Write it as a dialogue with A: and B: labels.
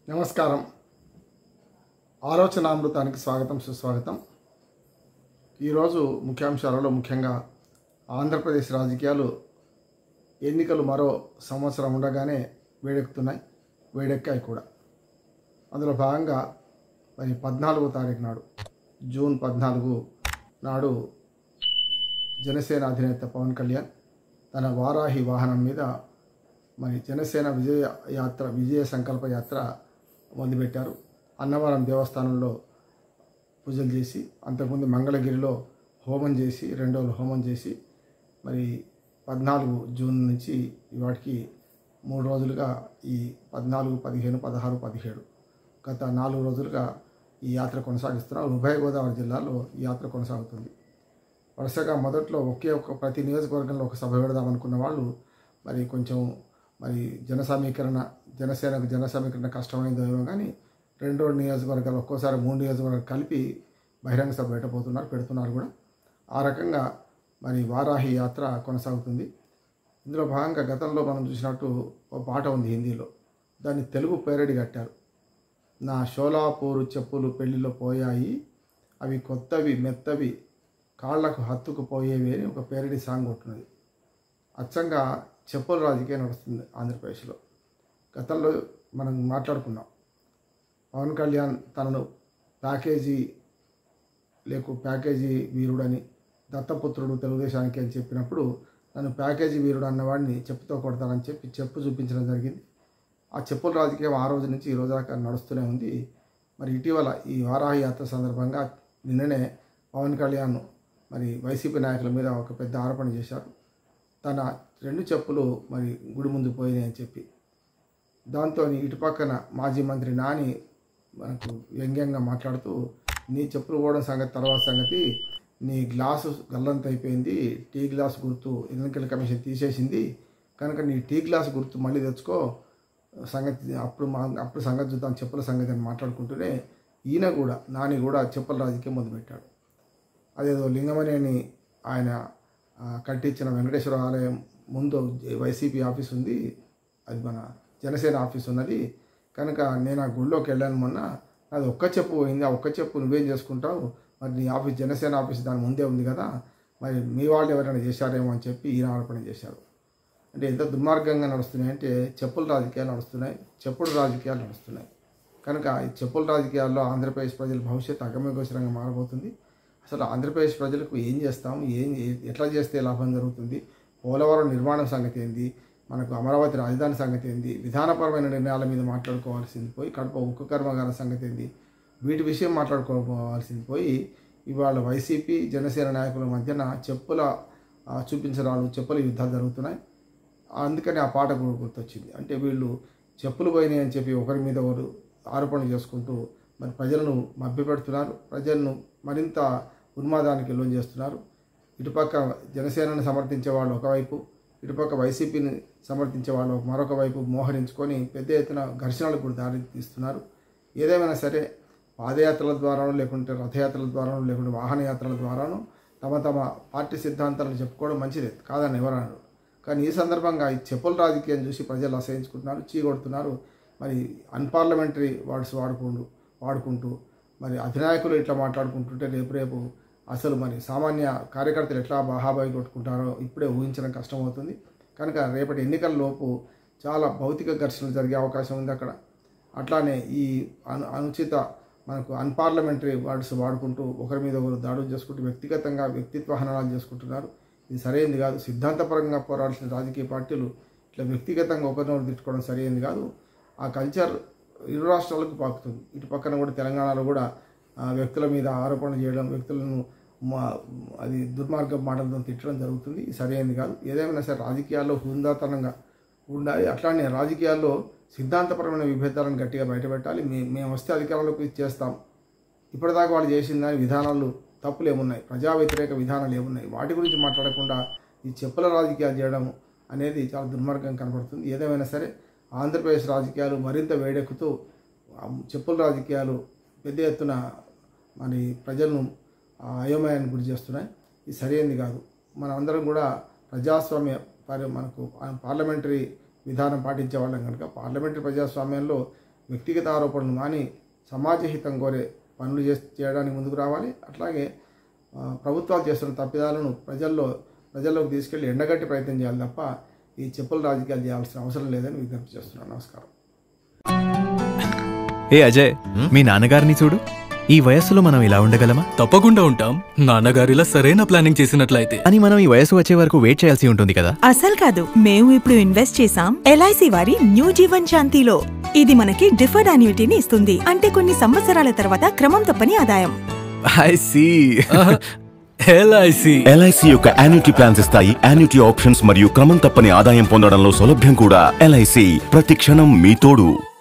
A: నమస్కారం ఆలోచనామృతానికి స్వాగతం సుస్వాగతం ఈరోజు ముఖ్యాంశాలలో ముఖ్యంగా ఆంధ్రప్రదేశ్ రాజకీయాలు ఎన్నికలు మరో సంవత్సరం ఉండగానే వేడెక్కుతున్నాయి వేడెక్కాయి కూడా అందులో భాగంగా మరి పద్నాలుగో తారీఖు నాడు జూన్ పద్నాలుగు నాడు జనసేన అధినేత పవన్ కళ్యాణ్ తన వారాహి వాహనం మీద మరి జనసేన విజయ యాత్ర విజయ సంకల్ప యాత్ర మొదలుపెట్టారు అన్నవరం దేవస్థానంలో పూజలు చేసి అంతకుముందు మంగళగిరిలో హోమం చేసి రెండు రోజులు హోమం చేసి మరి పద్నాలుగు జూన్ నుంచి ఇవాటికి మూడు రోజులుగా ఈ పద్నాలుగు పదిహేను పదహారు పదిహేడు గత నాలుగు రోజులుగా ఈ యాత్ర కొనసాగిస్తున్నారు ఉభయ గోదావరి జిల్లాలో ఈ యాత్ర కొనసాగుతుంది వరుసగా మొదట్లో ఒకే ఒక ప్రతి నియోజకవర్గంలో ఒక సభ పెడదామనుకున్న వాళ్ళు మరి కొంచెం మరి జన సమీకరణ జనసేనకు జన సమీకరణ కష్టమైందో ఏమో కానీ రెండు రెండు నియోజకవర్గాలు ఒక్కోసారి మూడు నియోజకవర్గాలు కలిపి బహిరంగ సభ పెట్టబోతున్నారు పెడుతున్నారు కూడా ఆ రకంగా మరి వారాహి యాత్ర కొనసాగుతుంది ఇందులో భాగంగా గతంలో మనం చూసినట్టు ఒక పాట ఉంది హిందీలో దాన్ని తెలుగు పేరడి కట్టారు నా షోలాపూరు చెప్పులు పెళ్లిలో పోయాయి అవి కొత్తవి మెత్తవి కాళ్లకు హత్తుకుపోయేవి అని ఒక పేరడి సాంగ్ ఉంటున్నది అచ్చంగా చెప్పుల రాజకీయం నడుస్తుంది ఆంధ్రప్రదేశ్లో గతంలో మనం మాట్లాడుకున్నాం పవన్ కళ్యాణ్ తనను ప్యాకేజీ లేకు ప్యాకేజీ వీరుడని దత్తపుత్రుడు తెలుగుదేశానికి అని చెప్పినప్పుడు నన్ను ప్యాకేజీ వీరుడు అన్నవాడిని చెప్పుతో కొడతానని చెప్పి చెప్పు చూపించడం జరిగింది ఆ చెప్పుల రాజకీయం ఆ రోజు నుంచి ఈ రోజు దాకా నడుస్తూనే ఉంది మరి ఇటీవల ఈ వారాహి యాత్ర సందర్భంగా నిన్ననే పవన్ కళ్యాణ్ మరి వైసీపీ నాయకుల మీద ఒక పెద్ద ఆరోపణ చేశారు తన రెండు చెప్పులు మరి గుడి ముందు పోయినాయి అని చెప్పి దాంతో ఇటు పక్కన మాజీ మంత్రి నాని మనకు వ్యంగ్యంగా మాట్లాడుతూ నీ చెప్పులు పోవడం సంగతి తర్వాత సంగతి నీ గ్లాసు గల్లంత అయిపోయింది టీ గ్లాస్ గుర్తు ఎన్నికల కమిషన్ తీసేసింది కనుక నీ టీ గ్లాస్ గుర్తు మళ్ళీ తెచ్చుకో సంగతి అప్పుడు మా అప్పుడు సంగతి చూద్దాం చెప్పుల సంగతి అని మాట్లాడుకుంటూనే ఈయన కూడా నాని కూడా చెప్పుల రాజకీయం మొదలుపెట్టాడు అదేదో లింగమనేని ఆయన ఆ, కట్టించిన వెంకటేశ్వర ఆలయం ముందు వైసీపీ ఆఫీస్ ఉంది అది మన జనసేన ఆఫీస్ ఉన్నది కనుక నేను ఆ గుళ్ళోకి వెళ్ళాను మొన్న అది ఒక్క చెప్పు పోయింది ఆ ఒక్క చెప్పు నువ్వేం చేసుకుంటావు మరి నీ ఆఫీస్ జనసేన ఆఫీస్ దాని ముందే ఉంది కదా మరి మీ వాళ్ళు ఎవరైనా చేశారేమో అని చెప్పి ఈయన ఆరోపణ చేశారు అంటే ఎంత దుర్మార్గంగా నడుస్తున్నాయి అంటే చెప్పుల రాజకీయాలు నడుస్తున్నాయి చెప్పుడు రాజకీయాలు నడుస్తున్నాయి కనుక ఈ చెప్పుల రాజకీయాల్లో ఆంధ్రప్రదేశ్ ప్రజల భవిష్యత్తు అగమ్యగోచరంగా మారబోతుంది అసలు ఆంధ్రప్రదేశ్ ప్రజలకు ఏం చేస్తాం ఏం ఎట్లా చేస్తే లాభం జరుగుతుంది పోలవరం నిర్మాణం సంగతి ఏంది మనకు అమరావతి రాజధాని సంగతి ఏంది విధానపరమైన నిర్ణయాల మీద మాట్లాడుకోవాల్సింది పోయి కడప ఉక్కు కర్మాగార సంగతి ఏంది వీటి విషయం మాట్లాడుకోవాల్సింది పోయి ఇవాళ వైసీపీ జనసేన నాయకుల మధ్యన చెప్పుల ఆ, చూపించడాలు చెప్పుల యుద్ధాలు జరుగుతున్నాయి అందుకని ఆ పాట కూడా గుర్తొచ్చింది అంటే వీళ్ళు చెప్పులు పోయినాయి అని చెప్పి ఒకరి మీద ఒకరు ఆరోపణలు చేసుకుంటూ మరి ప్రజలను మభ్యపెడుతున్నారు ప్రజలను మరింత ఉన్మాదానికి లోన్ చేస్తున్నారు ఇటుపక్క జనసేనను సమర్థించే వాళ్ళు ఒకవైపు ఇటుపక్క వైసీపీని సమర్థించే వాళ్ళు మరొక వైపు మోహరించుకొని పెద్ద ఎత్తున ఘర్షణలకు కూడా దారి తీస్తున్నారు ఏదేమైనా సరే పాదయాత్రల ద్వారానో లేకుంటే రథయాత్రల ద్వారానో లేకుంటే వాహనయాత్రల ద్వారానో తమ తమ పార్టీ సిద్ధాంతాలను చెప్పుకోవడం మంచిదే కాదని ఎవరన్నారు కానీ ఈ సందర్భంగా ఈ చెప్పుల రాజకీయం చూసి ప్రజలు అసహించుకుంటున్నారు చీకొడుతున్నారు మరి అన్పార్లమెంటరీ వర్డ్స్ వాడుకుంటూ వాడుకుంటూ మరి అధినాయకులు ఇట్లా మాట్లాడుకుంటుంటే రేపు రేపు అసలు మరి సామాన్య కార్యకర్తలు ఎట్లా బాహాబాయి కొట్టుకుంటారో ఇప్పుడే ఊహించడం కష్టమవుతుంది కనుక రేపటి ఎన్నికల లోపు చాలా భౌతిక ఘర్షణలు జరిగే అవకాశం ఉంది అక్కడ అట్లానే ఈ అను అనుచిత మనకు అన్పార్లమెంటరీ వర్డ్స్ వాడుకుంటూ ఒకరి మీద ఒకరు దాడులు చేసుకుంటూ వ్యక్తిగతంగా వ్యక్తిత్వ హననాలు చేసుకుంటున్నారు ఇది సరైనది కాదు సిద్ధాంతపరంగా పోరాడాల్సిన రాజకీయ పార్టీలు ఇట్లా వ్యక్తిగతంగా ఒకరినొకరు తిట్టుకోవడం సరైనది కాదు ఆ కల్చర్ ఇరు రాష్ట్రాలకు పాకుతుంది ఇటు పక్కన కూడా తెలంగాణలో కూడా ఆ, వ్యక్తుల మీద ఆరోపణలు చేయడం వ్యక్తులను మా అది దుర్మార్గ మాటలతో తిట్టడం జరుగుతుంది ఇది సరైనది కాదు ఏదేమైనా సరే రాజకీయాల్లో హుందాతనంగా ఉండాలి అట్లానే రాజకీయాల్లో సిద్ధాంతపరమైన విభేదాలను గట్టిగా బయటపెట్టాలి మే మేము వస్తే అధికారంలోకి ఇది చేస్తాం ఇప్పటిదాకా వాళ్ళు చేసిన దాని విధానాలు తప్పులు ఏమున్నాయి ప్రజా వ్యతిరేక విధానాలు ఏమున్నాయి వాటి గురించి మాట్లాడకుండా ఈ చెప్పుల రాజకీయాలు చేయడం అనేది చాలా దుర్మార్గం కనబడుతుంది ఏదేమైనా సరే ఆంధ్రప్రదేశ్ రాజకీయాలు మరింత వేడెక్కుతూ ఆ చెప్పుల రాజకీయాలు పెద్ద ఎత్తున మరి ప్రజలను ఆ అయోమయానికి గురి చేస్తున్నాయి ఇది సరైనది కాదు మనం అందరం కూడా ప్రజాస్వామ్య పరి మనకు పార్లమెంటరీ విధానం పాటించే వాళ్ళం కనుక పార్లమెంటరీ ప్రజాస్వామ్యంలో వ్యక్తిగత ఆరోపణలు మాని సమాజ హితం కోరే పనులు చేస్ చేయడానికి ముందుకు రావాలి అట్లాగే ఆ, ప్రభుత్వాలు చేస్తున్న తప్పిదాలను ప్రజల్లో ప్రజల్లోకి తీసుకెళ్లి ఎండగట్టి ప్రయత్నం చేయాలి తప్ప ఈ చెప్పుల రాజకీయాలు చేయాల్సిన అవసరం లేదని విజ్ఞప్తి చేస్తున్నాను నమస్కారం
B: ఏ అజయ్ మీ నాన్నగారిని చూడు ఈ వయస్సులో మనం ఇలా ఉండగలమా
C: తప్పకుండా ఉంటాం నాన్నగారిలా సరైన ప్లానింగ్ చేసినట్లయితే
B: అని మనం ఈ వయసు వచ్చే వరకు వెయిట్ చేయాల్సి ఉంటుంది కదా
D: అసలు కాదు మేము ఇప్పుడు ఇన్వెస్ట్ చేసాం ఎల్ఐసి వారి న్యూ జీవన్ శాంతిలో ఇది మనకి డిఫర్డ్ అన్యూటీని ఇస్తుంది అంటే కొన్ని సంవత్సరాల తర్వాత క్రమం తప్పని ఆదాయం
B: ఐ సీ
C: ఎల్ఐసి
E: ఎల్ఐసి యొక్క యాన్యుటీ ప్లాన్స్ ఇస్తాయి యాన్యుటీ ఆప్షన్స్ మరియు క్రమం తప్పని ఆదాయం పొందడంలో సౌలభ్యం కూడా ఎల్ఐసి ప్రతి క్షణం మీ తోడు